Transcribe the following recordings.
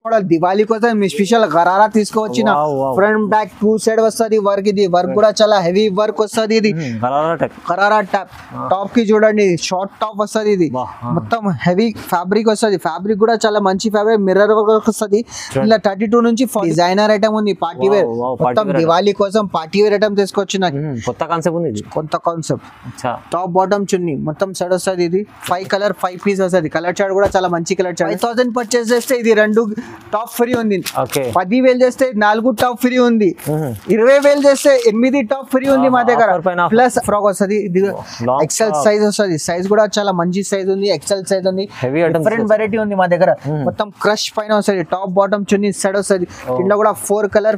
Model Diwali కోసం మీ special gharara తీసుకువచ్చిన Wow, wow. Front back two side వస్తది వర్క్ ఇది వర్క్ కూడా చాలా హెవీ వర్క్ వస్తది ఇది గరారా టైప్ కరారా టాప్ టాప్ కి చూడండి షార్ట్ టాప్ వస్తది ఇది బా, ఆ. మొత్తం హెవీ ఫ్యాబ్రిక్ వస్తది ఫ్యాబ్రిక్ కూడా చాలా మంచి ఫ్యాబ్రిక్ మిర్రర్ వర్క్ వస్తది ఇలా థర్టీ టూ నుంచి డిజైనర్ ఐటమ్ ఉంది party Wow, wear wow, party మొత్తం wear item. దివాళీ కోసం పార్టీ వేర్ ఐటమ్ తీసుకొచ్చిన కొత్త కాన్సెప్ట్ ఉంది ఇది కొత్త కాన్సెప్ట్ అచ్చా టాప్ బాటమ్ చున్నీ మొత్తం సెట్ వస్తుంది ఇది ఫైవ్ కలర్ ఫైవ్ పీస్ వస్తుంది కలర్ చార్ట్ కూడా చాలా మంచి colour chart five thousand purchase చేస్తే ఇది రెండు టాప్ ఫ్రీ ఉంది ఓకే పది వేలు చేస్తే నాలుగు టాప్ ఫ్రీ ఉంది ఇరవై వేలు చేస్తే ఎనిమిది టాప్ ఫ్రీ ఉంది మా ఆహా, దగ్గర offer పైన offer. ప్లస్ ఫ్రాక్ వస్తుంది ఇది Long ఎక్సెల్ frock. సైజ్ వస్తుంది సైజ్ కూడా చాలా మంచి సైజ్ ఉంది ఎక్సెల్ సైజ్ ఉంది Heavy items డిఫరెంట్ వస్తాయి. వెరైటీ ఉంది మా దగ్గర మొత్తం క్రష్ పైన వస్తుంది టాప్ బాటమ్ చున్నీ సెట్ వస్తుంది ఇంట్లో కూడా ఫోర్ కలర్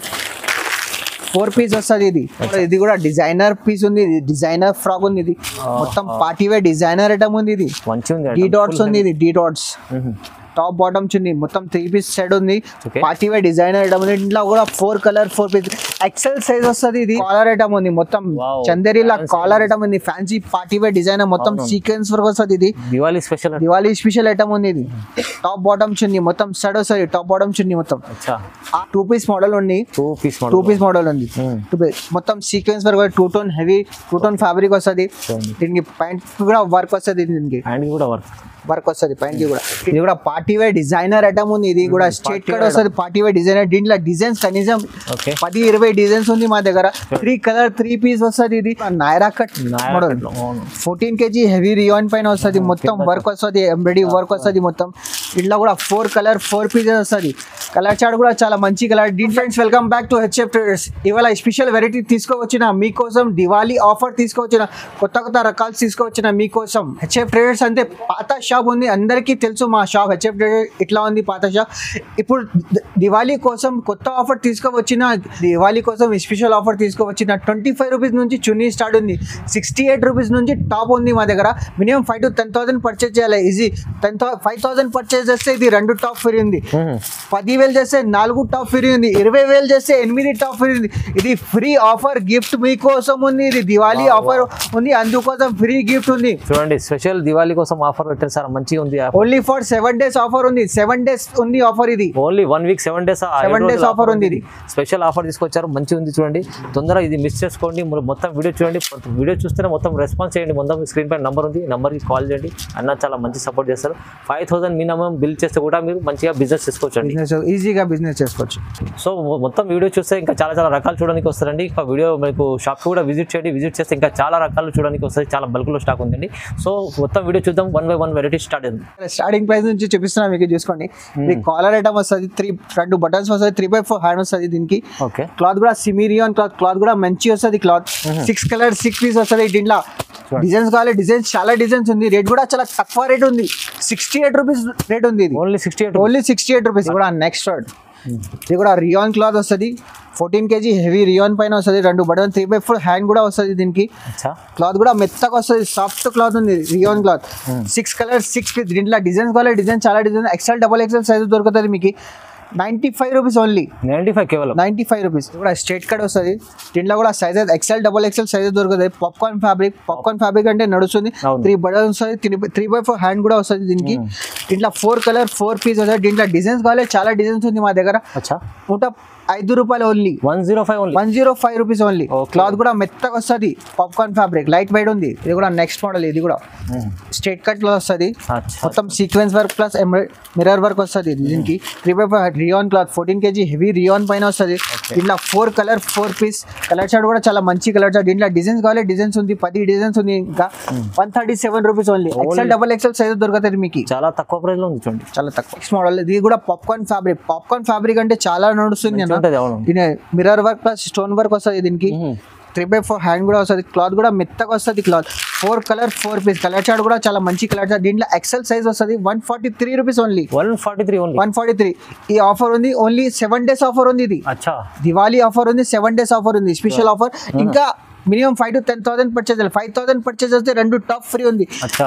ఫోర్ పీస్ వస్తుంది ఇది ఇది కూడా డిజైనర్ పీస్ ఉంది ఇది డిజైనర్ ఫ్రాక్ ఉంది ఇది మొత్తం పార్టీ వేర్ డిజైనర్ ఐటమ్ ఉంది ఇది మంచిగా ఉంది డి item. డాట్స్ Full ఉంది ఇది D dots Mhm. Top bottom చున్నీ మొత్తం త్రీ పీస్ సెట్ ఉంది Okay. Party wear designer item ఉంది ఇంట్లో కూడా four colour four piece XL size వస్తుంది ఇది కాలర్ ఐటమ్ ఉంది మొత్తం Wow. చందేరిలా Fancy. కాలర్ ఐటమ్ ఉంది ఫ్యాన్సీ పార్టీ వేర్ డిజైనర్ మొత్తం అవును. సీక్వెన్స్ వర్క్ వస్తుంది ఇది Diwali special Diwali special item ఉంది ఇది టాప్ బాటమ్ చున్నీ మొత్తం సెట్ వస్తుంది టాప్ బాటమ్ చున్నీ మొత్తం అచ్చా టూ పీస్ మోడల్ ఉంది two piece two piece model ఉంది Hmm. Two piece. మొత్తం sequence work two tone heavy two tone fabric వస్తుంది చూడండి. దీనికి ప్యాంట్ కూడా వర్క్ వస్తుంది దీనికి హ్యాండ్ కూడా వర్క్ వర్క్ వస్తుంది ప్యాంట్ కి కూడా ఇది కూడా పార్టీ వేర్ డిజైనర్ ఐటమ్ ఉంది ఇది కూడా స్ట్రేట్ party కట్ wear వస్తుంది పార్టీ వేర్ డిజైనర్ దీంట్లో డిజైన్స్ కనీసం ఓకే పది ఇరవై డిజైన్స్ ఉంది మా దగ్గర త్రీ కలర్ త్రీ పీస్ వస్తుంది ఇది Naira cut model fourteen KG heavy rayon పైన వస్తుంది మొత్తం వర్క్ వస్తుంది ఎంబ్రాయిడరీ వర్క్ వస్తుంది మొత్తం ఇట్లా కూడా ఫోర్ కలర్ ఫోర్ పీసెస్ వస్తుంది కలర్ చార్ట్ కూడా చాలా మంచి కలర్ డీ friends welcome back to HF traders ఇవాళ స్పెషల్ వెరైటీ తీసుకువచ్చిన మీకోసం దివాళీ ఆఫర్ తీసుకువచ్చిన కొత్త కొత్త రకాలు తీసుకువచ్చిన మీకోసం హెచ్ఎఫ్ ట్రేడర్స్ అంటే పాత షాప్ ఉంది అందరికీ తెలుసు మా షాప్ హెచ్ఎఫ్ ట్రేడర్ ఇట్లా ఉంది పాత షాప్ ఇప్పుడు ది- దివాళీ కోసం కొత్త ఆఫర్ తీసుకువచ్చిన దివాళీ కోసం స్పెషల్ ఆఫర్ తీసుకువచ్చిన ట్వంటీ ఫైవ్ రూపీస్ నుంచి చున్నీ స్టార్ట్ ఉంది సిక్స్టీ ఎయిట్ రూపీస్ నుంచి టాప్ ఉంది మా దగ్గర minimum five to ten thousand purchase చేయాలి easy ten five thousand purchase చేస్తే ఇది రెండు టాప్ ఫ్రీ ఉంది పది వేలు చేస్తే నాలుగు టాప్ ఫ్రీ ఉంది ఇరవై వేలు చేస్తే ఎనిమిది టాప్ ఫ్రీ ఉంది ఇది ఫ్రీ ఆఫర్ గిఫ్ట్ మీకోసం ఉంది ఇది దివాళీ Wow, ఆఫర్ ఉంది అందుకోసం ఫ్రీ గిఫ్ట్ ఉంది చూడండి స్పెషల్ దివాళీ కోసం ఆఫర్ పెట్టారు సార్ మంచిగా ఉంది only for seven days offer ఉంది సెవెన్ డేస్ ఉంది ఆఫర్ ఇది only one week seven days Seven days offer ఉంది ఇది. స్పెషల్ ఆఫర్ తీసుకొచ్చారు మంచిగా ఉంది చూడండి తొందరగా ఇది మిస్ చేసుకోండి మీరు మొత్తం వీడియో చూడండి వీడియో చూస్తేనే మొత్తం రెస్పాన్స్ చేయండి మొత్తం స్క్రీన్ పైన నంబర్ ఉంది నంబర్కి కాల్ చేయండి అన్న చాలా మంచి సపోర్ట్ చేస్తారు ఫైవ్ థౌసండ్ మినిమం బిల్ చేస్తే కూడా మీరు మంచిగా బిజినెస్ చేసుకోవచ్చు అండి బిజినెస్ ఈజీగా బిజినెస్ చేసుకోవచ్చు సో మొ- మొత్తం వీడియో చూస్తే ఇంకా చాలా చాలా రకాలు చూడడానికి వస్తారండి ఇంకా వీడియో మీకు షాప్ కూడా విజిట్ చేయండి విజిట్ చేస్తే ఇంకా చాలా రకాలు చూడడానికి వస్తుంది చాలా బల్క్లో స్టాక్ ఉందండి సో మొత్తం వీడియో చూద్దాం one by one variety start అయింది స్టార్టింగ్ ప్రైస్ నుంచి చూపిస్తున్నా మీకు చూసుకోండి ఇది కాలర్ ఐటమ్ వస్తుంది త్రీ రెండు బటన్స్ వస్తుంది త్రీ బై ఫోర్ హ్యాండ్ వస్తుంది దీనికి ఓకే క్లాత్ కూడా సిమిరియన్ క్లాత్ క్లాత్ కూడా మంచి వస్తుంది cloth six colour six piece వస్తుంది దీంట్లో డిజైన్స్ కావాలి డిజైన్స్ చాలా డిజైన్స్ ఉంది రేట్ కూడా చాలా తక్కువ రేట్ ఉంది సిక్స్టీ ఎయిట్ రూపీస్ రేట్ ఉంది ఇది only sixty eight only sixty eight rupees కూడా నెక్స్ట్ వర్డ్ ఇది కూడా రియాన్ క్లాత్ వస్తుంది ఫోర్టీన్ కేజీ హెవీ రియాన్ పైన వస్తుంది రెండు button three by four hand కూడా వస్తుంది దీనికి అచ్చా క్లాత్ కూడా మెత్తగా వస్తుంది సాఫ్ట్ క్లాత్ ఉంది rayon cloth six colour six piece దీంట్లో డిజైన్స్ కావాలి డిజైన్ చాలా design XL double XL size దొరుకుతుంది మీకు ninety five rupees only ninety five కేవలం నైంటీ ఫైవ్ రూపీస్ కూడా స్ట్రేట్ కట్ వస్తుంది దీంట్లో కూడా size XL double XL size దొరుకుతుంది పాప్కార్న్ ఫ్యాబ్రిక్ పాప్కార్న్ ఫ్యాబ్రిక్ అంటే నడుస్తుంది అవును. త్రీ బటన్ వస్తుంది three three by four hand కూడా వస్తుంది దీనికి దీంట్లో ఫోర్ కలర్ ఫోర్ పీస్ వస్తుంది దీంట్లో డిజైన్స్ కావాలి చాలా డిజైన్స్ ఉంది మా దగ్గర అచ్చా నూట ఐదు రూపాయలు only one zero five only one zero five rupees only Okay. Cloth కూడా మెత్తగా వస్తుంది పాప్కార్న్ ఫ్యాబ్రిక్ లైట్ వెయిట్ ఉంది ఇది కూడా నెక్స్ట్ మోడల్ ఇది కూడా స్ట్రేట్ కట్ లో వస్తుంది అచ్చా మొత్తం sequence work plus mirror work వస్తుంది దీనికి three by five rayon cloth fourteen KG heavy rayon పైన వస్తుంది దీంట్లో four colour four piece colour chart కూడా చాలా మంచి కలర్ చార్ట్ దీంట్లో డిజైన్స్ కావాలి డిజైన్స్ ఉంది పది డిజైన్స్ ఉంది ఇంకా one thirty seven rupees only XL double XL size దొరుకుతుంది మీకు చాలా తక్కువ ప్రైస్ లో ఉంది చూడండి చాలా తక్కువ నెక్స్ట్ మోడల్ ఇది కూడా పాప్కార్న్ ఫ్యాబ్రిక్ పాప్కార్న్ ఫ్యాబ్రిక్ అంటే చాలా నడుస్తుంది అన్న ఉంటుంది అవును దీని mirror work plus stone work వస్తుంది దీనికి త్రీ బై ఫోర్ హ్యాండ్ కూడా వస్తుంది క్లాత్ కూడా మెత్తగా వస్తుంది cloth four colour four piece colour chart కూడా చాలా మంచి కలర్ చార్ట్ దీంట్లో ఎక్సెల్ సైజ్ వస్తుంది one forty three rupees only one forty three only one forty three ఈ ఆఫర్ ఉంది ఓన్లీ సెవెన్ డేస్ ఆఫర్ ఉంది ఇది అచ్చా దివాళీ ఆఫర్ ఉంది సెవెన్ డేస్ ఆఫర్ ఉంది స్పెషల్ ఆఫర్ ఇంకా minimum five to ten thousand purchase five thousand purchase వస్తే రెండు టాప్ ఫ్రీ ఉంది అచ్చా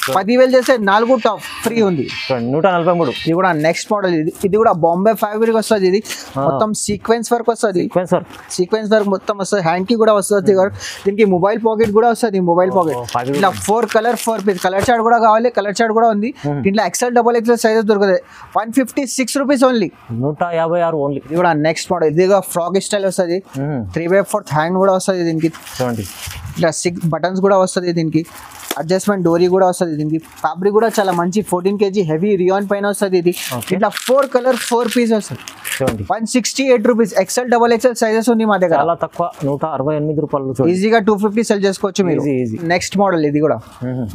పదివేలు చేస్తే నాలుగు టాప్ ఫ్రీ ఉంది చూడండి నూట నలభై మూడు ఇది కూడా నెక్స్ట్ మోడల్ ఇది ఇది కూడా బాంబే ఫ్యాబ్రిక్ వస్తుంది ఇది మొత్తం సీక్వెన్స్ వర్క్ వస్తుంది సీక్వెన్స్ వర్క్ సీక్వెన్స్ వర్క్ మొత్తం వస్తుంది హ్యాండ్ కి కూడా వస్తుంది వర్క్ దీనికి మొబైల్ పాకెట్ కూడా వస్తుంది మొబైల్ పాకెట్ pocket ఇట్లా four colour four piece colour chart కూడా కావాలి కలర్ చార్ట్ కూడా ఉంది దీంట్లో ఎక్సెల్ డబల్ ఎక్సెల్ సైజెస్ దొరుకుతాయి one fifty six rupees only నూట యాభై ఆరు ఓన్లీ ఇది కూడా నెక్స్ట్ మోడల్ ఇది కూడా ఫ్రాక్ స్టైల్ వస్తుంది త్రీ బై ఫోర్త్ హ్యాండ్ కూడా వస్తుంది దీనికి చూడండి ఇట్లా సిక్స్ బటన్స్ కూడా వస్తుంది దీనికి అడ్జస్ట్మెంట్ డోరీ కూడా వస్తుంది దీనికి ఫ్యాబ్రిక్ కూడా చాలా మంచి ఫోర్టీన్ కేజీ హెవీ రియాన్ పైన వస్తుంది ఇది ఇట్లా ఫోర్ కలర్ ఫోర్ పీస్ వస్తుంది చూడండి one sixty eight rupees XL double XL sizes ఉంది మా దగ్గర చాలా తక్కువ నూట అరవై ఎనిమిది రూపాయలు చూడండి ఈజీగా టూ ఫిఫ్టీ సెల్ చేసుకోవచ్చు మీరు Easy, easy. నెక్స్ట్ మోడల్ ఇది కూడా మ్మ్.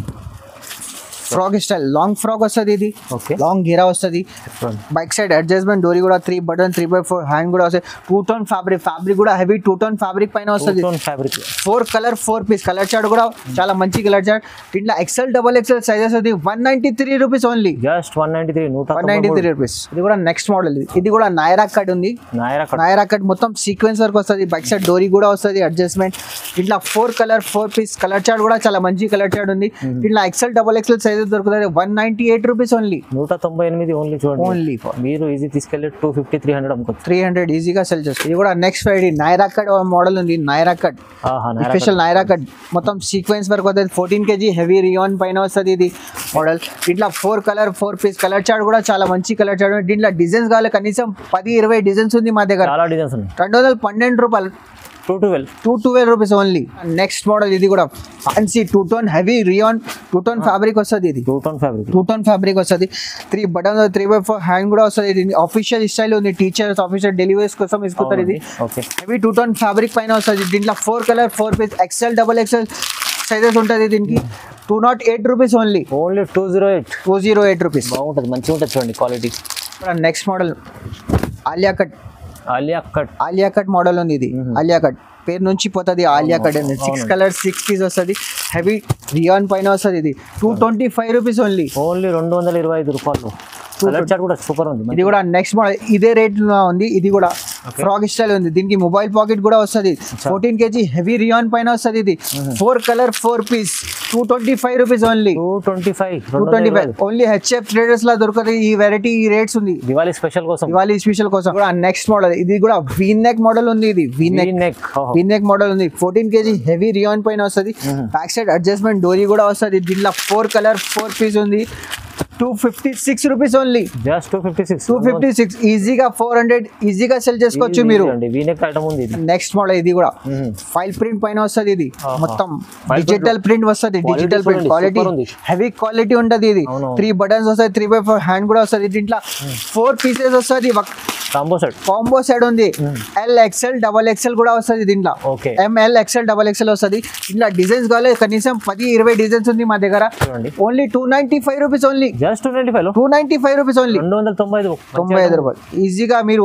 ఫ్రాక్ స్టైల్ లాంగ్ ఫ్రాక్ వస్తుంది ఇది ఓకే లాంగ్ గీరా వస్తుంది చూడండి బైక్ సైడ్ అడ్జస్ట్మెంట్ డోరీ కూడా three button three by four hand కూడా వస్తుంది టూ టోన్ ఫ్యాబ్రిక్ ఫ్యాబ్రిక్ కూడా హెవీ టూ టోన్ ఫ్యాబ్రిక్ పైన వస్తుంది fabric four colour four piece colour chart కూడా చాలా మంచి కలర్ చార్ట్ దీంట్లో ఎక్సెల్ డబల్ ఎక్సెల్ సైజెస్ ఉంది one ninety three rupees only just one ninety three నూట వన్ నైన్టీ త్రీ రూపీస్ ఇది కూడా నెక్స్ట్ మోడల్ ఇది ఇది కూడా నాయరా కట్ ఉంది నాయరా కట్ నాయరా కట్ మొత్తం సీక్వెన్స్ వర్క్ వస్తుంది బైక్ సైడ్ డోరీ కూడా వస్తుంది అడ్జస్ట్మెంట్ ఇట్లా four colour four piece colour chart కూడా చాలా మంచి కలర్ చార్ట్ ఉంది ఇట్లా ఎక్సెల్ డబల్ ఎక్సెల్ సైజెస్ దొరుకుతుంది one ninety eight rupees only నూట తొంభై ఎనిమిది ఓన్లీ చూడండి ఓన్లీ మీరు ఈజీ తీసుకెళ్ళి టూ ఫిఫ్టీ త్రీ హండ్రెడ్ అమ్ముకోవచ్చు త్రీ హండ్రెడ్ ఈజీగా సెల్ చేస్తుంది ఇది కూడా next Friday Naira cut model ఉంది నాయరా కట్ ఆహా నాయరా స్పెషల్ నైరా కట్ మొత్తం సీక్వెన్స్ వర్క్ వస్తుంది ఫోర్టీన్ కేజీ హెవీ రియాన్ పైన వస్తుంది ఇది మోడల్ ఇట్లా four colour four piece colour chart కూడా చాలా మంచి కలర్ చార్ట్ ఉంది. దీంట్లో డిజైన్స్ కావాలి కనీసం పది ఇరవై డిజైన్స్ ఉంది మా దగ్గర చాలా డిజైన్స్ ఉన్నాయి రెండు వందల పన్నెండు రూపాయలు two twelve two twelve rupees only next model ఇది కూడా fancy two tone heavy rayon two tone fabric వస్తుంది ఇది two tone fabric two tone fabric వస్తుంది three button three by four hand కూడా వస్తుంది ఇది ఆఫీషియల్ స్టైల్ ఉంది టీచర్స్ ఆఫీషియల్ డెలివరీస్ కోసం ఇసుకుతారు ఇది okay heavy two tone fabric పైన వస్తుంది దీంట్లో four colour four piece XL double XL sizes ఉంటుంది దీనికి two nought eight rupees only only two zero eight two zero eight rupees బాగుంటుంది మంచిగా ఉంటుంది చూడండి quality next model Alia cut Alia cut Alia cut model ఉంది ఇది ఆలియా కట్ పేరు నుంచి పోతుంది ఆలియా కట్ అనేది సిక్స్ కలర్ సిక్స్ పీస్ వస్తుంది హెవీ రియాన్ పైన వస్తుంది ఇది two twenty five rupees only only రెండు వందల ఇరవై ఐదు రూపాయలు కలర్ చార్ట్ కూడా సూపర్ ఉంది ఇది కూడా నెక్స్ట్ మోడల్ ఇదే రేట్ లో ఉంది ఇది కూడా ఫ్రాక్ స్టైల్ ఉంది దీనికి మొబైల్ పాకెట్ కూడా వస్తుంది ఫోర్టీన్ కేజీ హెవీ రియాన్ పైన వస్తుంది ఇది four colour four piece two twenty five rupees only two twenty five two twenty five only HF traders లా దొరకదు ఈ వెరైటీ ఈ రేట్స్ ఉంది దివాళీ స్పెషల్ కోసం దివాళీ స్పెషల్ కోసం కూడా నెక్స్ట్ మోడల్ ఇది కూడా వీ నెక్ మోడల్ ఉంది ఇది V neck neck V neck model ఉంది ఫోర్టీన్ కేజీ హెవీ రియాన్ పైన వస్తుంది బ్యాక్ సైడ్ అడ్జస్ట్మెంట్ డోరీ కూడా వస్తుంది దీంట్లో ఫోర్ కలర్ ఫోర్ పీస్ ఉంది two fifty six rupees only just two fifty six two fifty six ఈజీగా ఫోర్ హండ్రెడ్ ఈజీగా సెల్ చేసుకోవచ్చు మీరు అండి వీనెక్ ఐటమ్ ఉంది ఇది నెక్స్ట్ మోడల్ ఇది కూడా Mhm. ఫైల్ ప్రింట్ పైన వస్తుంది ఇది ఆహా. మొత్తం File డిజిటల్ ప్రింట్ వస్తుంది Quality డిజిటల్ ప్రింట్ చూడండి, క్వాలిటీ super ఉంది. హెవీ క్వాలిటీ ఉంటుంది ఇది అవునవును. త్రీ బటన్స్ వస్తాయి త్రీ బై ఫోర్ హ్యాండ్ కూడా వస్తుంది దీంట్లో ఫోర్ పీసెస్ వస్తుంది కాంబో సెట్ కాంబో సైడ్ ఉంది ఎల్ ఎక్స్ఎల్ డబల్ ఎక్స్ఎల్ కూడా వస్తుంది దీంట్లో okay M L XL double XL వస్తుంది ఇట్లా డిజైన్స్ కావాలి కనీసం పది ఇరవై డిజైన్స్ ఉంది మా దగ్గర చూడండి only two ninety five rupees only just two twenty five two ninety five rupees only రెండు వందల తొంభై ఐదు తొంభై ఐదు రూపాయలు ఈజీగా మీరు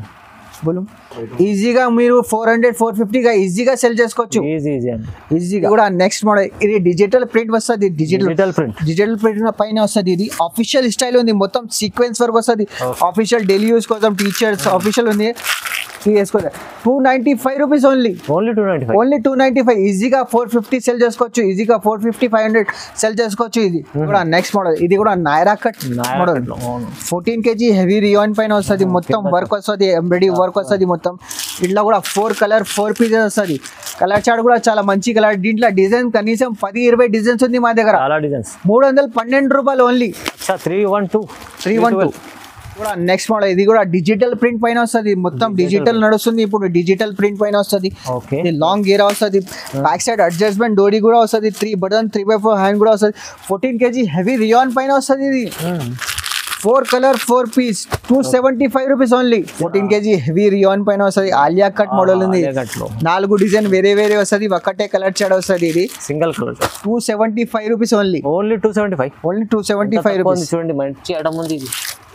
బోలు ఈజీగా మీరు ఫోర్ హండ్రెడ్ ఫోర్ ఫిఫ్టీగా ఈజీగా సెల్ చేసుకోవచ్చు ఈజీ ఈజీ అండి ఈజీగా కూడా నెక్స్ట్ మోడల్ ఇది డిజిటల్ ప్రింట్ వస్తుంది digital digital print digital print పైన వస్తుంది ఇది అఫీషియల్ స్టైల్ ఉంది మొత్తం సీక్వెన్స్ వర్క్ వస్తుంది Okay. అఫీషియల్ డైలీ యూస్ కోసం టీచర్స్ అఫీషియల్ ఉంది ఇది వేసుకోవాలి two ninety five rupees only only two ninety five only two ninety five ఈజీగా ఫోర్ ఫిఫ్టీ సెల్ చేసుకోవచ్చు ఈజీగా four fifty five hundred sell చేసుకోవచ్చు ఇది కూడా నెక్స్ట్ మోడల్ ఇది కూడా Naira cut model fourteen KG heavy rayon పైన వస్తుంది మొత్తం వర్క్ వస్తుంది ఎంబ్రాయిడరీ వర్క్ వస్తుంది మొత్తం ఇట్లా కూడా ఫోర్ కలర్ ఫోర్ పీసెస్ వస్తుంది కలర్ చార్ట్ కూడా చాలా మంచి కలర్ దీంట్లో డిజైన్ కనీసం పది ఇరవై డిజైన్స్ ఉంది మా దగ్గర చాలా డిజైన్స్ మూడు వందల పన్నెండు రూపాయలు ఓన్లీ అచ్చా three one two three one two కూడా నెక్స్ట్ మోడల్ ఇది కూడా డిజిటల్ ప్రింట్ పైన వస్తుంది మొత్తం డిజిటల్ నడుస్తుంది ఇప్పుడు డిజిటల్ ప్రింట్ పైన వస్తుంది ఓకే ఇది లాంగ్ గేర్ వస్తుంది బ్యాక్ సైడ్ అడ్జస్ట్మెంట్ డోరీ కూడా వస్తుంది three button three by four hand కూడా వస్తుంది ఫోర్టీన్ కేజీ హెవీ రియాన్ పైన వస్తుంది ఇది four colour four piece two seventy five rupees only fourteen KG heavy rayon పైన వస్తుంది ఆలియా కట్ మోడల్ ఉంది కట్లో నాలుగు డిజైన్ వేరే వేరే వస్తుంది ఒక్కటే కలర్ చాడ్ వస్తుంది ఇది single colour two seventy five rupees only only two seventy five only two seventy five rupees చూడండి మంచి ఐటమ్ ఉంది ఇది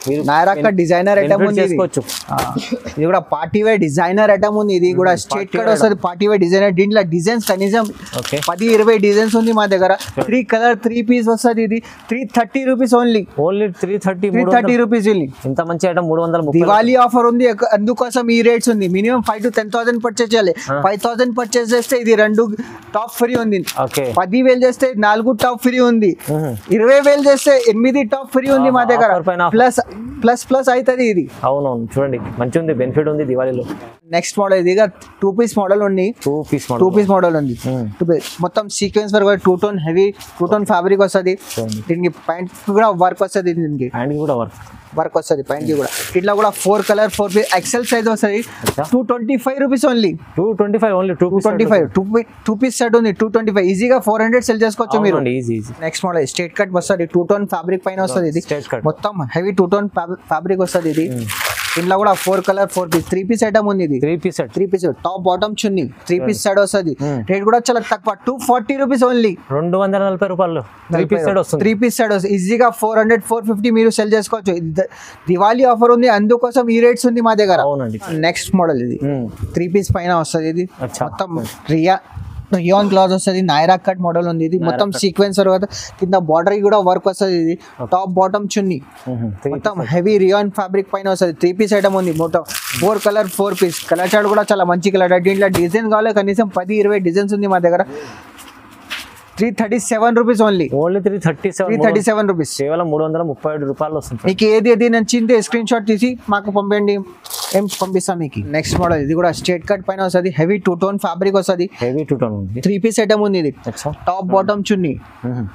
మీరు Naira cut designer item benefit ఉంది ఇది. చేసుకోవచ్చు ఆ, ఇది కూడా పార్టీ వేర్ డిజైనర్ ఐటమ్ ఉంది ఇది కూడా స్ట్రేట్ కట్ వస్తుంది పార్టీ వేర్ డిజైనర్ దీంట్లో డిజైన్స్ కనీసం ఓకే పది ఇరవై డిజైన్స్ ఉంది మా దగ్గర త్రీ కలర్ త్రీ పీస్ వస్తుంది ఇది three thirty rupees only only three thirty three thirty rupees only ఇంత మంచి ఐటమ్ మూడు వందల ముప్పై దివాళీ ఆఫర్ ఉంది ఎక్క- అందుకోసం ఈ రేట్స్ ఉంది minimum five to ten thousand purchase చేయాలి ఫైవ్ థౌసండ్ పర్చేస్ చేస్తే ఇది రెండు టాప్ ఫ్రీ ఉంది ఓకే పది వేలు చేస్తే నాలుగు టాప్ ఫ్రీ ఉంది ఇరవై వేలు చేస్తే ఎనిమిది టాప్ ఫ్రీ ఉంది మా దగ్గర Offer పైన offer. ప్లస్ ప్లస్ ప్లస్ అవుతుంది ఇది అవునవును చూడండి మంచి ఉంది బెనిఫిట్ ఉంది దివాళీలో నెక్స్ట్ మోడల్ ఇది టూ పీస్ మోడల్ ఉంది two piece two piece model ఉంది Two piece. మొత్తం sequence work two tone heavy two tone fabric వస్తుంది చూడండి దీనికి ప్యాంట్ కూడా వర్క్ వస్తుంది దీనికి హ్యాండ్ కూడా వర్క్ వర్క్ వస్తుంది ప్యాంట్ కూడా ఇట్లా కూడా four colour four piece XL size వస్తుంది అచ్చా. Two twenty five rupees only two twenty five only two two twenty five two two piece set ఉంది టూ ట్వంటీ ఫైవ్ ఈజీగా ఫోర్ హండ్రెడ్ సెల్ చేసుకోవచ్చు మీరు easy easy next model straight cut వస్తుంది two tone fabric పైన వస్తుంది ఇది Straight cut. మొత్తం heavy two tone fabric వస్తుంది ఇది ఇంట్లో కూడా four colour four piece three piece item ఉంది ఇది three piece set three piece top bottom చున్ని త్రీ పీస్ సైడ్ వస్తుంది Hmm. రేట్ కూడా చాలా తక్కువ టూ ఫార్టీ రూపీస్ ఓన్లీ రెండు వందల నలభై రూపాయలు త్రీ పీస్ సెట్ వస్తుంది త్రీ పీస్ సైడ్ వస్తుంది ఈజీగా ఫోర్ హండ్రెడ్ ఫోర్ ఫిఫ్టీ మీరు సెల్ చేసుకోవచ్చు ఇది ద- దివాళీ ఆఫర్ ఉంది అందుకోసం ఈ రేట్స్ ఉంది మా దగ్గర అవునండి నెక్స్ట్ మోడల్ ఇది మ్మ్. త్రీ పీస్ పైన వస్తుంది ఇది అచ్చా. మొత్తం రియా రియాన్ క్లాత్ వస్తుంది నైరా కట్ మోడల్ ఉంది ఇది మొత్తం సీక్వెన్స్ తర్వాత కింద బార్డర్ కూడా వర్క్ వస్తుంది ఇది టాప్ బాటమ్ చున్ని మ్మ్. త్రీ మొత్తం హెవీ రియాన్ ఫ్యాబ్రిక్ పైన వస్తుంది త్రీ పీస్ ఐటమ్ ఉంది మొత్తం four colour four piece colour chart కూడా చాలా మంచి కలర్ దీంట్లో డిజైన్ కావాలి కనీసం పది ఇరవై డిజైన్స్ ఉంది మా దగ్గర three thirty seven rupees only only three thirty three seven thirty seven rupees కేవలం మూడు వందల ముప్పై ఏడు రూపాయలు వస్తుంది మీకు ఏది ఏది నచ్చింది స్క్రీన్ షాట్ తీసి మాకు పంపండి ఏం పంపిస్తాం మీకు నెక్స్ట్ మోడల్ ఇది కూడా స్ట్రేట్ కట్ పైన వస్తుంది హెవీ టూ టోన్ ఫ్యాబ్రిక్ వస్తుంది హెవీ టూ టౌన్ ఉంది త్రీ పీస్ ఐటమ్ ఉంది ఇది అచ్చా టాప్ బాటమ్ చున్నీ మ్మ్.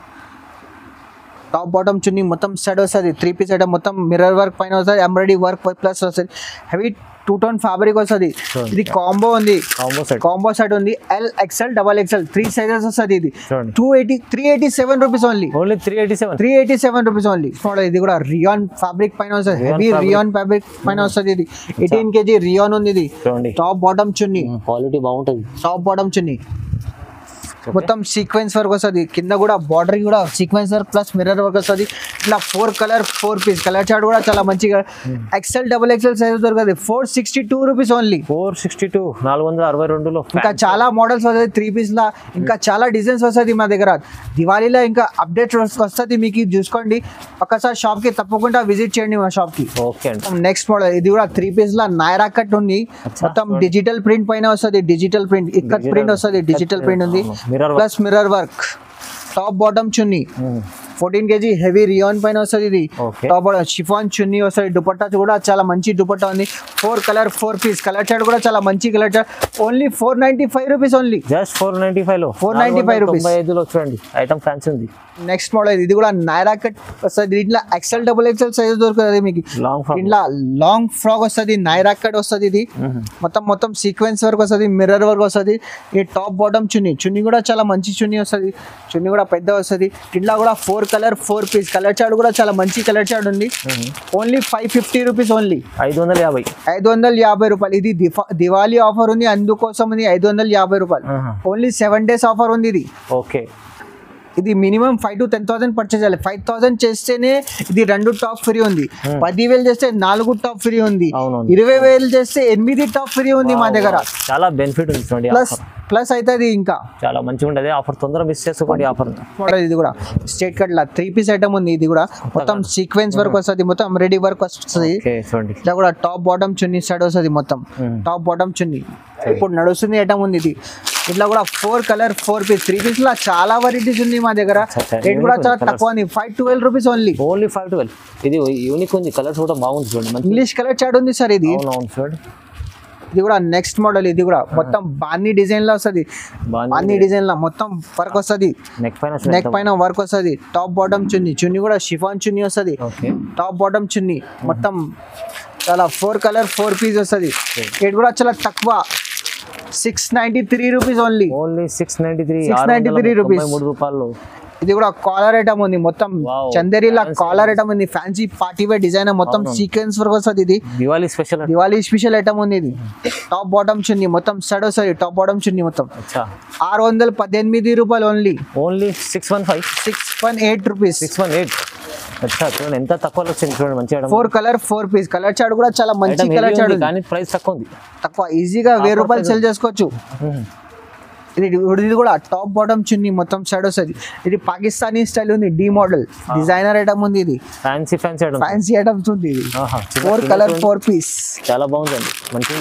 టాప్ బాటమ్ చున్నీ మొత్తం సెట్ వస్తుంది త్రీ పీస్ ఐటమ్ మొత్తం మిర్రర్ వర్క్ పైన వస్తుంది ఎంబ్రాయిడరీ వర్క్ ప్లస్ వస్తుంది హెవీ టూ టోన్ ఫ్యాబ్రిక్ వస్తుంది చూడండి. ఇది కాంబో ఉంది కాంబో సెట్ కాంబో సెట్ ఉంది L XL double XL three sizes వస్తుంది ఇది చూడండి two eighty three eighty seven rupees only only three eighty seven three eighty seven rupees only model ఇది కూడా రియాన్ ఫ్యాబ్రిక్ పైన వస్తుంది Rayon heavy fabric. Rayon fabric పైన వస్తుంది ఇది ఎయిటీన్ కేజీ రియాన్ ఉంది ఇది చూడండి టాప్ బాటమ్ చున్నీ క్వాలిటీ బాగుంటుంది టాప్ బాటమ్ చున్నీ మొత్తం సీక్వెన్స్ వర్క్ వస్తుంది కింద కూడా బార్డర్ కూడా sequence work plus mirror work వస్తుంది ఇట్లా four colour four piece colour chart కూడా చాలా మంచిగా ఎక్సెల్ డబుల్ ఎక్సెల్ సైజ్ దొరుకుతుంది four sixty two rupees only four sixty two నాలుగు వందల అరవై రెండులో ఇంకా చాలా మోడల్స్ వస్తుంది త్రీ పీస్ లా ఇంకా చాలా డిజైన్స్ వస్తుంది మా దగ్గర దివాళీలో ఇంకా అప్డేట్ వస్తుంది మీకు ఇది చూసుకోండి ఒక్కసారి షాప్ కి తప్పకుండా విజిట్ చేయండి మా షాప్ కి ఓకే అండి నెక్స్ట్ మోడల్ ఇది కూడా త్రీ పీస్ లా నాయరా కట్ ఉంది మొత్తం డిజిటల్ ప్రింట్ పైన వస్తుంది డిజిటల్ ప్రింట్ ఇక్కత్ ప్రింట్ వస్తుంది డిజిటల్ ప్రింట్ ఉంది mirror plus mirror work top bottom చున్నీ ఫోర్టీన్ కేజీ హెవీ రియాన్ పైన వస్తుంది ఇది Okay. టాప్ షిఫాన్ చున్నీ వస్తుంది దుపట్టా కూడా చాలా మంచి దుపట్టా ఉంది four colour four piece colour chart కూడా చాలా మంచి colour chart only four ninety five rupees only just four ninety five లో 495 rupees. తొంభై ఐదులో చూడండి ఐటమ్ ఫ్యాన్సీ ఉంది నెక్స్ట్ మోడల్ ఇది కూడా నైరా కట్ వస్తుంది దీంట్లో ఎక్సెల్ డబుల్ ఎక్సెల్ సైజ్ దొరుకుతుంది మీకు లాంగ్ ఫ్రాక్ దీంట్లో లాంగ్ ఫ్రాక్ వస్తుంది నైరా కట్ వస్తుంది ఇది మొత్తం మొత్తం సీక్వెన్స్ వర్క్ వస్తుంది మిర్రర్ వర్క్ వస్తుంది ఈ టాప్ బాటమ్ చున్నీ చున్నీ కూడా చాలా మంచి చున్నీ వస్తుంది చున్నీ కూడా పెద్ద వస్తుంది ఇట్లా కూడా four colour four piece colour chart కూడా చాలా మంచి కలర్ చార్ట్ ఉంది only five fifty rupees only ఐదు వందల యాభై ఐదు వందల యాభై రూపాయలు ఇది దిఫా- దివాళీ ఆఫర్ ఉంది అందుకోసం ఉంది ఐదు వందల యాభై రూపాయలు ఓన్లీ సెవెన్ డేస్ ఆఫర్ ఉంది ఇది ఓకే ఇది minimum five to ten thousand purchase చేయాలి ఫైవ్ థౌసండ్ చేస్తేనే ఇది రెండు టాప్ ఫ్రీ ఉంది పదివేలు చేస్తే నాలుగు టాప్ ఫ్రీ ఉంది అవునవును. ఇరవై వేలు చేస్తే ఎనిమిది టాప్ ఫ్రీ ఉంది మా దగ్గర చాలా బెనిఫిట్ ఉంది చూడండి ప్లస్ offer. ప్లస్ అవుతుంది ఇంకా చాలా మంచిగా ఉండేది ఆఫర్ తొందరగా మిస్ చేసుకోండి ఆఫర్ మోడల్ ఇది కూడా స్టేట్ కట్ లా త్రీ పీస్ ఐటమ్ ఉంది ఇది కూడా మొత్తం సీక్వెన్స్ వర్క్ వస్తుంది మొత్తం రెడీ వర్క్ వస్తుంది ఓకే చూడండి ఇట్లా కూడా టాప్ బాటమ్ చున్నీ సైడ్ వస్తుంది మొత్తం Hmm. టాప్ బాటమ్ చున్నీ ఇప్పుడు నడుస్తుంది ఐటమ్ ఉంది ఇది ఇట్లా కూడా four colour four piece three piece లో చాలా వెరైటీస్ ఉంది మా దగ్గర అచ్చా, అచ్చా. రేట్ కూడా చాలా Colours. తక్కువ ఉంది five twelve rupees only only five twelve ఇది యూనిక్ ఉంది కలర్స్ కూడా బాగుంది చూడండి మంచి ఇంగ్లీష్ కలర్ చార్ట్ ఉంది సార్ ఇది అవును అవును చూడండి ఇది కూడా నెక్స్ట్ మోడల్ ఇది కూడా మొత్తం బాన్ని డిజైన్ లో వస్తుంది బాన్ని బాగుంది డిజైన్ లో మొత్తం వర్క్ వస్తుంది నెక్ పైన నెక్ పైన వర్క్ వస్తుంది టాప్ బాటమ్ చున్నీ చున్నీ కూడా షిఫాన్ చున్నీ వస్తుంది ఓకే టాప్ బాటమ్ చున్నీ మొత్తం చాలా ఫోర్ కలర్ ఫోర్ పీస్ వస్తుంది రేట్ కూడా చాలా తక్కువ six ninety three rupees only only six ninety three 693 rupees. మూడు రూపాయలు ఇది కూడా కాలర్ ఐటమ్ ఉంది మొత్తం Wow. చందేరిలా Fancy. కాలర్ ఐటమ్ ఉంది ఫ్యాన్సీ పార్టీ వేర్ డిజైన్ మొత్తం అవును. సీక్వెన్స్ వర్క్ వస్తుంది ఇది Diwali special Diwali special item ఉంది ఇది టాప్ బాటమ్ చున్నీ మొత్తం సెడ్ వస్తుంది టాప్ బాటమ్ చున్నీ మొత్తం అచ్చా ఆరు వందల పద్దెనిమిది రూపాయలు only only six one five six one eight rupees six one eight అచ్చా చూడండి ఎంత తక్కువలో వచ్చింది చూడండి మంచి item four colour four piece colour chart కూడా చాలా మంచి ఐటమ్ కలర్ చార్ట్ ఉంది కానీ ప్రైస్ తక్కువ ఉంది తక్కువ ఈజీగా వెయ్యి రూపాయలు సెల్ చేసుకోవచ్చు మ్మ్. ఇది ఇది కూడా టాప్ బాటమ్ చున్నీ మొత్తం షాడ్ వస్తుంది ఇది పాకిస్తానీ స్టైల్ ఉంది డి మోడల్ డిజైనర్ ఐటమ్ ఉంది ఇది fancy fancy item fancy items ఉంది ఇది ఆహా, చిన్న ఫోర్ పిల్లలు కలర్ చూడండి. ఫోర్ పీస్ చాలా బాగుందండి మంచిగా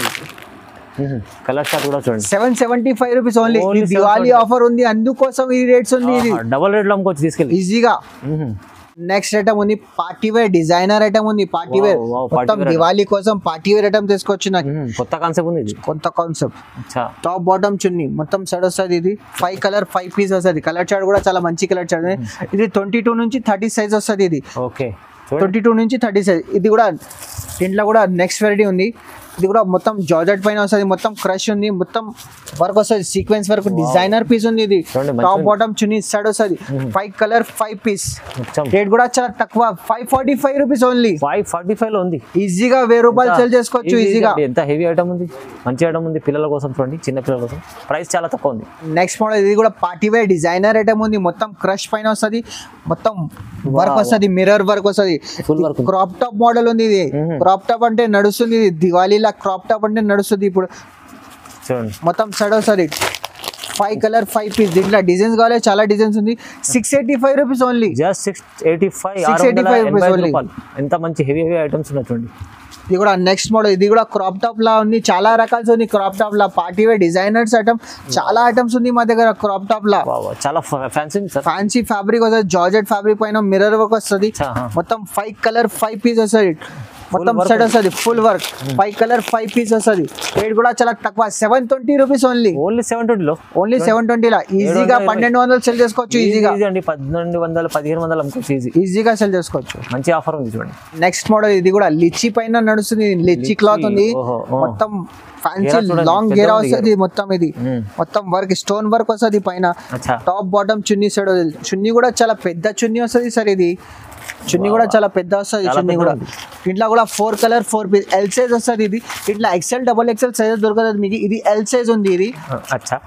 కలర్ షాట్ కూడా చూడండి seven seventy five rupees only Only Diwali 775. Offer ఉంది అందుకోసం ఈ రేట్స్ ఉంది ఇది డబల్ రేట్లో అమ్ముకోవచ్చు తీసుకెళ్ళి ఈజీగా మ్మ్. నెక్స్ట్ ఐటమ్ ఉంది పార్టీ వేర్ డిజైనర్ ఐటమ్ ఉంది party Wow, wear wow, party మొత్తం wear దివాళీ కోసం పార్టీ వేర్ ఐటమ్ తీసుకొచ్చి నాకు మ్మ్. కొత్త కాన్సెప్ట్ ఉంది ఇది కొత్త కాన్సెప్ట్ అచ్చా టాప్ బాటమ్ చున్నీ మొత్తం షర్ట్ వస్తుంది ఇది ఫైవ్ కలర్ ఫైవ్ పీస్ వస్తుంది కలర్ చార్ట్ కూడా చాలా మంచి కలర్ చార్ట్ ఇది ట్వంటీ టూ నుంచి థర్టీ సైజ్ వస్తుంది ఇది ఓకే చూడండి ట్వంటీ టూ నుంచి థర్టీ సైజ్ ఇది కూడా దీంట్లో కూడా నెక్స్ట్ వెరైటీ ఉంది ఇది కూడా మొత్తం జార్జెట్ పైన వస్తుంది మొత్తం క్రష్ ఉంది మొత్తం వర్క్ వస్తుంది సీక్వెన్స్ వర్క్ డిజైనర్ పీస్ ఉంది ఇది చూడండి, మంచిగా టాప్ ఉంది. బాటమ్ చున్నీ షర్ట్ వస్తుంది ఫైవ్ కలర్ ఫైవ్ పీస్ మొత్తం రేట్ కూడా చాలా తక్కువ five forty five rupees only five forty five లో ఉంది ఈజీగా వెయ్యి రూపాయలు సెల్ చేసుకోవచ్చు Easy ఈజీగా అండి. ఎంత హెవీ ఐటమ్ ఉంది మంచి ఐటమ్ ఉంది పిల్లల కోసం చూడండి చిన్న పిల్లల కోసం ప్రైస్ చాలా తక్కువ ఉంది నెక్స్ట్ మోడల్ ఇది కూడా పార్టీ వేర్ డిజైనర్ ఐటమ్ ఉంది మొత్తం క్రష్ పైన వస్తుంది మొత్తం వర్క్ Wow. వస్తుంది మిర్రర్ వర్క్ వస్తుంది Full work ఉంది. క్రాప్ టాప్ మోడల్ ఉంది ఇది Mhm. క్రాప్ టాప్ అంటే నడుస్తుంది ఇది దివాళీలా క్రాప్ టాప్ అంటే నడుస్తుంది ఇప్పుడు చూడండి మొత్తం సడ్ వస్తుంది ఫైవ్ కలర్ ఫైవ్ పీస్ దీంట్లో డిజైన్స్ కావాలి చాలా డిజైన్స్ ఉంది six eighty five rupees only just six eighty five 685 rupees only. రూపాయలు ఎంత మంచి హెవీ హెవీ ఐటమ్స్ ఉన్నాయి చూడండి ఇది కూడా నెక్స్ట్ మోడల్ ఇది కూడా క్రాప్ టాప్ లా ఉంది చాలా రకాలు ఉంది క్రాప్ టాప్ లా పార్టీ వేర్ డిజైనర్స్ ఐటమ్ చాలా ఐటమ్స్ ఉంది మా దగ్గర క్రాప్ టాప్ లా Wow, wow. చాలా ఫ్యాన్సీ ఉంది సార్ ఫ్యాన్సీ ఫ్యాబ్రిక్ వస్తుంది జార్జెట్ ఫ్యాబ్రిక్ పైన మిర్రర్ వర్క్ వస్తుంది అచ్చా, హా. మొత్తం ఫైవ్ కలర్ ఫైవ్ పీస్ వస్తుంది మొత్తం work సెట్ వస్తుంది full work five colour five piece వస్తుంది రేట్ కూడా చాలా తక్కువ seven twenty rupees only only seven ట్వంటీలో ఓన్లీ సెవెన్ ట్వంటీలా ఈజీగా ఇరవై. పన్నెండు వందలు సెల్ చేసుకోవచ్చు ఈజీగా ఈజీ అండి పన్నెండు వందలు పదిహేను వందలు అమ్ముకోవచ్చు ఈజీ ఈజీగా సెల్ చేసుకోవచ్చు మంచి ఆఫర్ ఉంది చూడండి నెక్స్ట్ మోడల్ ఇది కూడా లిచ్చి పైన నడుస్తుంది లిచ్చి క్లాత్ ఉంది ఓహో, ఓ. మొత్తం ఫ్యాన్సీ గేరా చూడండి, లాంగ్ పెద్ద గేరా ఉంది వస్తుంది మొత్తం ఇది మ్మ్. మొత్తం వర్క్ స్టోన్ వర్క్ వస్తుంది పైన అచ్చా టాప్ బాటమ్ చున్నీ సైడ్ చున్నీ కూడా చాలా పెద్ద చున్నీ వస్తుంది సార్ ఇది చున్నీ కూడా చాలా పెద్ద వస్తుంది చాలా చున్నీ పెద్ద కూడా ఉంది. ఇంట్లో కూడా four colour four piece L size వస్తుంది ఇది ఇట్లా ఎక్సెల్ డబల్ ఎక్సెల్ సైజ్ దొరకదు మీకు ఇది ఎల్ సైజ్ ఉంది ఇది అచ్చా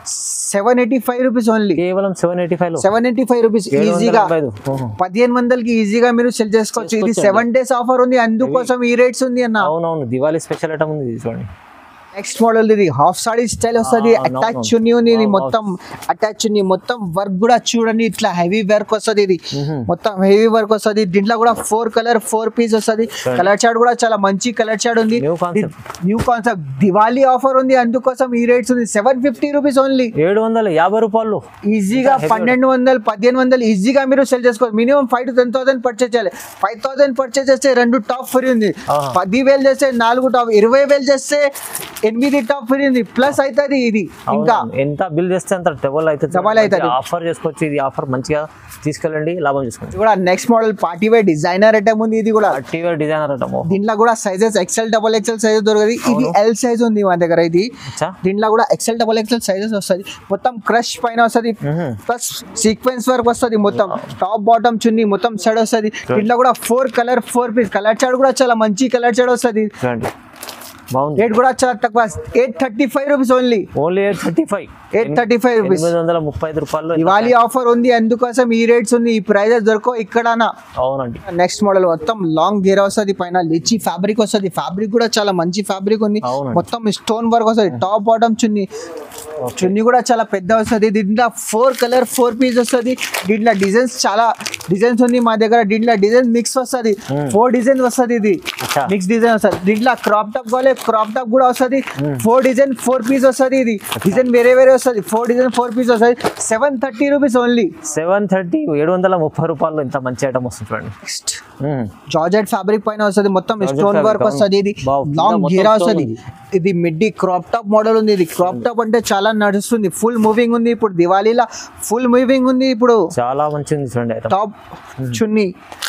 seven eighty five rupees only కేవలం సెవెన్ ఎయిటీ ఫైవ్ లో సెవెన్ ఎయిటీ ఫైవ్ రూపీస్ ఏడు వందల ఈజీగా ఎనభై ఐదు. ఓహో. పదిహేను వందలకి ఈజీగా మీరు సెల్ చేసుకోవచ్చు ఇది చేసుకోవచ్చు సెవెన్ డేస్ ఆఫర్ ఉంది అందుకోసం ఈ రేట్స్ ఉంది అన్న అవునవును దివాళీ స్పెషల్ ఐటమ్ ఉంది ఇది చూడండి నెక్స్ట్ మోడల్ ఇది హాఫ్ సాడీ స్టైల్ వస్తుంది ఆ, అవును, అటాచ్ అవును. చున్నీ ఉంది ఇది అవును, మొత్తం అటాచ్ చున్నీ మొత్తం వర్క్ కూడా చూడండి ఇట్లా హెవీ వర్క్ వస్తుంది ఇది మొత్తం హెవీ వర్క్ వస్తుంది దీంట్లో కూడా ఫోర్ కలర్ ఫోర్ పీస్ వస్తుంది కలర్ చార్ట్ కూడా చాలా మంచి కలర్ చార్ట్ ఉంది New concept. New concept Diwali offer ఉంది అందుకోసం ఈ రేట్స్ ఉంది సెవెన్ ఫిఫ్టీ రూపీస్ ఓన్లీ ఏడు వందల యాభై రూపాయలు ఈజీగా heavy పన్నెండు వందలు పదిహేను వందలు ఈజీగా మీరు సెల్ చేసుకోవచ్చు minimum five to ten thousand purchase చేయాలి ఫైవ్ థౌసండ్ పర్చేస్ చేస్తే రెండు టాప్ ఫ్రీ ఉంది ఆహా. పది వేలు చేస్తే నాలుగు టాప్ ఇరవై వేలు చేస్తే ఎనిమిది టాప్ ఫ్రీ ఉంది ప్లస్ అవుతుంది ఇది ఇంకా అవునవును. ఎంత బిల్ చేస్తే అంత డబల్ అవుతుంది Double అవుతుంది. ఆఫర్ చేసుకోవచ్చు ఇది ఆఫర్ మంచిగా తీసుకెళ్ళండి లాభం చేసుకోండి ఇది కూడా next model party wear designer item ఉంది ఇది కూడా టీవీ డిజైనర్ అంటాము దీంట్లో కూడా sizes XL double XL size దొరకదు ఇది ఎల్ సైజ్ ఉంది మా దగ్గర ఇది అచ్చా దీంట్లో కూడా ఎక్సెల్ డబల్ ఎక్సెల్ సైజెస్ వస్తుంది మొత్తం క్రష్ పైన వస్తుంది మ్మ్. ప్లస్ సీక్వెన్స్ వర్క్ వస్తుంది మొత్తం టాప్ బాటమ్ చున్నీ మొత్తం సైడ్ వస్తుంది దీంట్లో కూడా four colour four piece colour chart కూడా చాలా మంచి కలర్ చార్ట్ వస్తుంది చూడండి బాగుంది రేట్ కూడా చాలా తక్కువ eight thirty five rupees only only eight thirty five eight thirty five rupees ఎనిమిది వందల ముప్పై ఐదు రూపాయలు దివాళీ ఆఫర్ ఉంది అందుకోసం ఈ రేట్స్ ఉంది ఈ ప్రైజెస్ దొరకవు ఇక్కడనా అవునండి నెక్స్ట్ మోడల్ మొత్తం లాంగ్ గేర్ వస్తుంది పైన లిచి ఫ్యాబ్రిక్ వస్తుంది ఫ్యాబ్రిక్ కూడా చాలా మంచి ఫ్యాబ్రిక్ ఉంది అవునండి. మొత్తం స్టోన్ వర్క్ వస్తుంది టాప్ బాటమ్ చున్నీ చున్నీ కూడా చాలా పెద్ద వస్తుంది దీంట్లో ఫోర్ కలర్ ఫోర్ పీస్ వస్తుంది దీంట్లో డిజైన్స్ చాలా డిజైన్స్ ఉంది మా దగ్గర దీంట్లో డిజైన్ మిక్స్ వస్తుంది ఫోర్ డిజైన్ వస్తుంది ఇది అచ్చా. మిక్స్ డిజైన్ వస్తుంది దీంట్లో క్రాప్ టాప్ కావాలి క్రాప్ టాప్ కూడా వస్తుంది ఫోర్ డిజైన్ ఫోర్ పీస్ వస్తుంది ఇది డిజైన్ వేరే వేరే వస్తుంది ఫోర్ డిజైన్ ఫోర్ పీస్ వస్తుంది seven thirty rupees only seven thirty ఏడు వందల ముప్పై రూపాయలు ఇంత మంచి ఐటమ్ వస్తుంది చూడండి నెక్స్ట్ మ్మ్. జార్జెట్ ఫ్యాబ్రిక్ పైన వస్తుంది మొత్తం Georgette స్టోన్ fabric, వర్క్ అవును. వస్తుంది ఇది Wow, కింద లాంగ్ మొత్తం గీరా stone వస్తుంది ఉంది. ఇది మిడ్డీ క్రాప్ టాప్ మోడల్ ఉంది ఇది క్రాప్ టాప్ అంటే చాలా నడుస్తుంది ఫుల్ మూవింగ్ ఉంది ఇప్పుడు దివాళీలా ఫుల్ మూవింగ్ ఉంది ఇప్పుడు చాలా మంచి ఉంది చూడండి ఐటమ్ టాప్ చున్నీ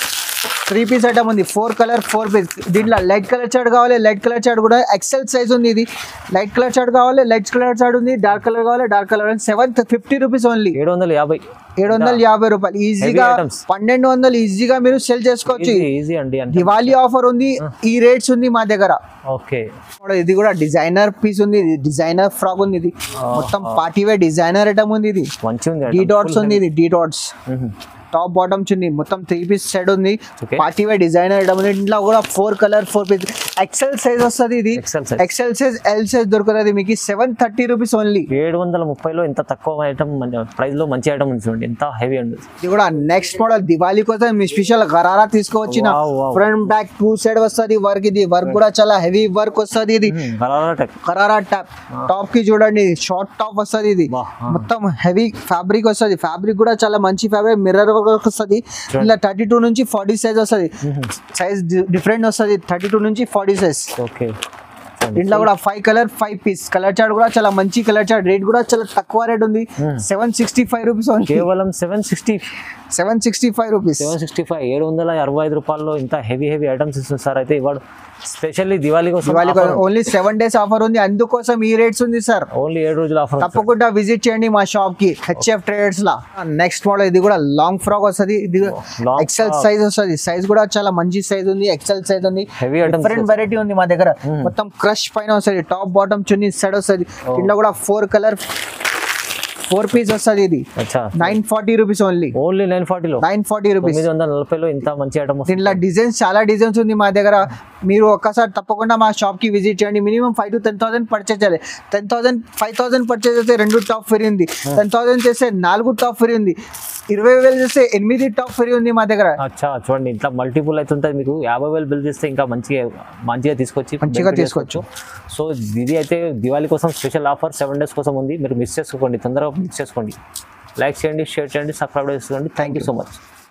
త్రీ పీస్ ఐటమ్ ఉంది ఫోర్ కలర్ ఫోర్ పీస్ దీంట్లో లైట్ కలర్ చార్ట్ కావాలి లైట్ కలర్ చార్ట్ కూడా ఎక్సెల్ సైజ్ ఉంది ఇది లైట్ కలర్ చార్ట్ కావాలి లైట్ కలర్ చార్ట్ ఉంది డార్క్ కలర్ కావాలి dark colour seven fifty rupees only ఏడు వందల యాభై ఏడు వందల యాభై రూపాయలు ఈజీగా items. పన్నెండు వందలు ఈజీగా మీరు సెల్ చేసుకోవచ్చు ఈజీ ఈజీ అండి అంటే దివాళీ ఆఫర్ ఉంది ఈ రేట్స్ ఉంది మా దగ్గర ఓకే కూడా ఇది కూడా డిజైనర్ పీస్ ఉంది ఇది డిజైనర్ ఫ్రాక్ ఉంది ఇది మొత్తం పార్టీ వేర్ డిజైనర్ ఐటమ్ ఉంది ఇది మంచి ఉంది డి item. డాట్స్ Full ఉంది ఇది డి డాట్స్ heavy. మ్మ్. టాప్ బాటమ్ చున్నీ మొత్తం త్రీ పీస్ సెట్ ఉంది Okay. Party wear designer item ఉంది ఇంట్లో కూడా four colour four piece XL size వస్తుంది ఇది XL size XL size L size దొరుకుతుంది మీకు సెవెన్ థర్టీ రూపీస్ ఓన్లీ ఏడు వందల ముప్పైలో ఇంత తక్కువ ఐటమ్ ప్రైస్ లో మంచి ఐటమ్ ఉంది చూడండి ఎంత హెవీ ఉంది ఇది కూడా నెక్స్ట్ మోడల్ దివాళీ కోసం మీ స్పెషల్ గరారా తీసుకోవచ్చిన Wow, wow. Front back two side వస్తుంది వర్క్ ఇది వర్క్ కూడా చాలా హెవీ వర్క్ వస్తుంది ఇది గరారా టైప్ కరారా టాప్ టాప్ కి చూడండి షార్ట్ టాప్ వస్తుంది ఇది బా, ఆ. మొత్తం హెవీ ఫ్యాబ్రిక్ వస్తుంది ఫ్యాబ్రిక్ కూడా చాలా మంచి ఫ్యాబ్రిక్ మిర్రర్ వర్క్ వస్తుంది ఇలా థర్టీ టూ నుంచి ఫార్టీ సైజ్ వస్తుంది సైజ్ డిఫరెంట్ వస్తుంది థర్టీ టూ నుంచి ఫార్టీ సైజ్ ఓకే దీంట్లో కూడా five colour five piece colour chart కూడా చాలా మంచి కలర్ చార్ట్ రేట్ కూడా చాలా తక్కువ రేట్ ఉంది seven sixty five rupees only కేవలం seven sixty seven sixty five rupees seven sixty five ఏడు వందల అరవై ఐదు రూపాయల్లో ఇంత హెవీ హెవీ ఐటమ్స్ ఇస్తుంది సార్ అయితే ఇవాడు స్పెషల్లీ దివాళీ కోసం Diwali only seven days offer ఉంది అందుకోసం ఈ రేట్స్ ఉంది సార్ ఓన్లీ ఏడు రోజులు ఆఫర్ తప్పకుండా విజిట్ చేయండి మా షాప్ కి హెచ్ఎఫ్ ట్రేడర్స్ లా నెక్స్ట్ మోడల్ ఇది కూడా లాంగ్ ఫ్రాక్ వస్తుంది ఇది Long ఎక్సెల్ frock. సైజ్ వస్తుంది సైజ్ కూడా చాలా మంచి సైజ్ ఉంది ఎక్సెల్ సైజ్ ఉంది Heavy items డిఫరెంట్ వెరైటీ ఉంది మా దగ్గర మొత్తం క్రష్ పైన వస్తుంది టాప్ బాటమ్ చున్నీ సెడ్ వస్తుంది ఇంట్లో కూడా ఫోర్ కలర్ ఫోర్ పీస్ వస్తుంది ఇది అచ్చా nine forty rupees only only nine ఫార్టీలో నైన్ ఫార్టీ రూపీస్ తొమ్మిది వందల నలభైలో ఇంత మంచి ఐటమ్ వస్తుంది దీంట్లో డిజైన్స్ చాలా డిజైన్స్ ఉంది మా దగ్గర మీరు ఒక్కసారి తప్పకుండా మా షాప్ కి విజిట్ చేయండి minimum five to ten thousand purchase చేయాలి ten thousand five thousand purchase చేస్తే రెండు టాప్ ఫ్రీ ఉంది టెన్ థౌసండ్ చేస్తే నాలుగు టాప్ ఫ్రీ ఉంది ఇరవై వేలు చేస్తే ఎనిమిది టాప్ ఫ్రీ ఉంది మా దగ్గర అచ్చా చూడండి ఇట్లా మల్టిపుల్ అయితే ఉంటుంది మీకు యాభై వేలు బిల్ చేస్తే ఇంకా మంచిగా మంచిగా తీసుకొచ్చి మంచిగా benefit తీసుకోవచ్చు. చేసుకోవచ్చు. సో ఇది అయితే దివాళీ కోసం స్పెషల్ ఆఫర్ సెవెన్ డేస్ కోసం ఉంది మీరు మిస్ చేసుకోండి తొందరగా మిస్ చేసుకోండి లైక్ చేయండి షేర్ చేయండి సబ్స్క్రైబ్ చేసుకోండి థ్యాంక్ యూ సో మచ్